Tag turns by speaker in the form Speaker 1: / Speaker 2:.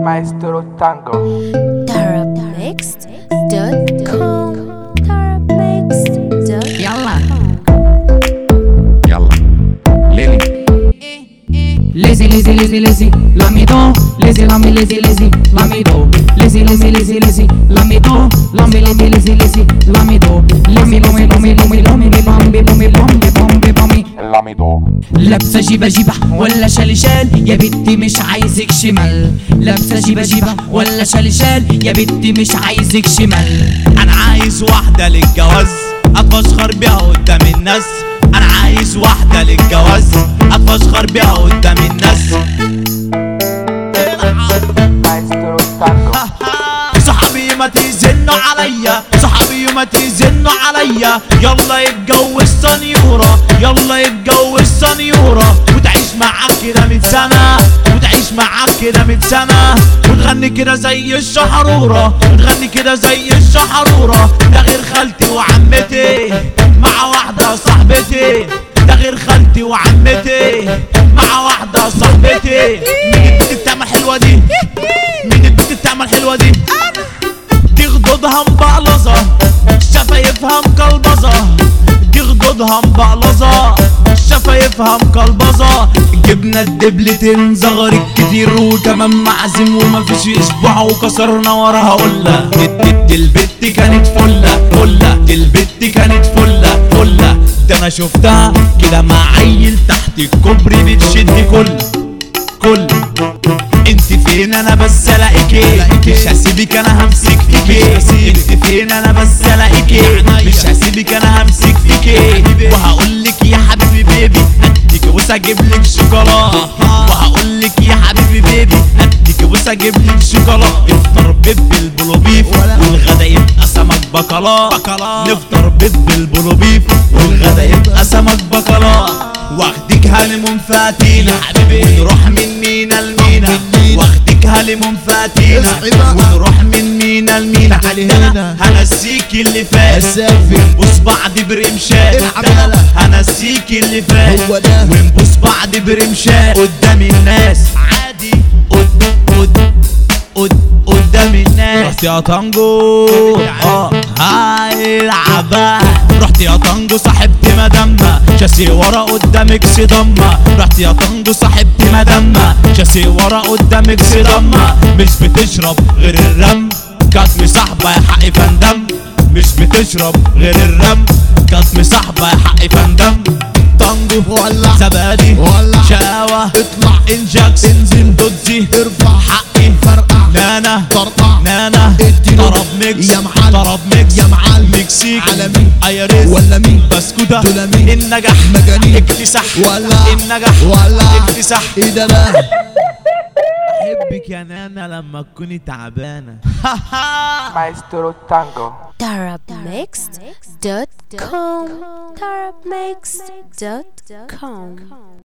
Speaker 1: Maestro Tango
Speaker 2: Tarabmixed.com Tarabmixed.com
Speaker 3: يلا
Speaker 4: يلا ليلي
Speaker 3: Lazy, lazy, lazy, lazy, lamido Lazy, lami, lazy, lazy, lamido Lazy, lazy, lazy, lazy, lamido Lami, lazy, lazy, lazy, lamido Lami, lami, lami, lami, lami, bambi, bambi, bambi, bambi, bambi
Speaker 4: اللاميدو
Speaker 3: لابسه جيبه جيبه ولا شال شال يا بنتي مش عايزك شمال لابسه جيبه جيبه ولا شال شال يا بنتي مش عايزك شمال
Speaker 5: انا عايز واحدة للجواز اتفشخر بيها قدام الناس انا عايز واحدة للجواز اتفشخر بيها قدام الناس
Speaker 1: Maestro Tango
Speaker 5: صحابي ما تزنوا عليا صحابي ما تزنوا عليا يلا يتجوز سنيورة يلا يتجوز سنيورة وتعيش معاك كده 100 سنة وتعيش معاك كده 100 سنة وتغني كده زي الشحرورة وتغني كده زي الشحرورة ده غير خالتي وعمتي مع واحدة صاحبتي ده غير خالتي وعمتي مع واحدة صاحبتي مين البنت بتعمل حلوة دي مين البنت بتعمل حلوة دي دي خدودها مبقلظة شفايفها مكلبظة دي خدودها مبقلظة شفايفها مكلبظة جبنا الدبلتين زغرت كتير وكمان معزم ومفيش اسبوع وكسرنا وراها قلة دي, دي البت كانت فلة فلة دي البت كانت فلة فلة ده انا شفتها كده مع عيل تحت الكوبري بتشد كل كل انت فين انا بس الاقيكي مش هسيبك انا همسك فيكي انت فين انا بس الاقيكي مش هسيبك انا همسك فيكي وهقول لك يا حبيبي بيبي اديك بص اجيب لك شوكولاته وهقول لك يا حبيبي بيبي اديك بص اجيب لك شوكولاته افطر بيض بالبلو بيف والغدا يبقى سمك بكالات نفطر بيض بالبلو بيف والغدا يبقى سمك بكالات واخدك هانيمون فاتينا ونروح من مينا لمينا واخدك هانيمون فاتينا ونروح من مينا لمينا عندنا هنسيك اللي فات ونبوس بعض برمشات هنسيك اللي فات ونبوس بعض برمشات قدام الناس عادي قد قد قد قدام الناس رحت يا تانجو اه هيلعبها رحت يا تانجو صاحبت مدامة شاسي ورا قدامك صدمة رحت يا تانجو صاحبت مدامة شاسي ورا قدامك صدمة مش بتشرب غير الرم كانت مصاحبة يا حقي فندم مش بتشرب غير الرم كانت مصاحبة يا حقي فندم تانجو ولع زبادي ولع شقاوة اطلع انجاكس انزل دوتزي ارفع حقي فرقع نانا طرقع نانا طرب ميكس يا معلم طرب ميكس يا معلم مكسيك عالمي ايريز ولا مين بسكوتة ولا مين النجاح مجانين اكتساح ولا النجاح ولا اكتساح ايه ده بقى احبك يا نانا لما تكوني تعبانه
Speaker 1: Maestro Tango
Speaker 2: Tarabmixed.com Tarabmixed.com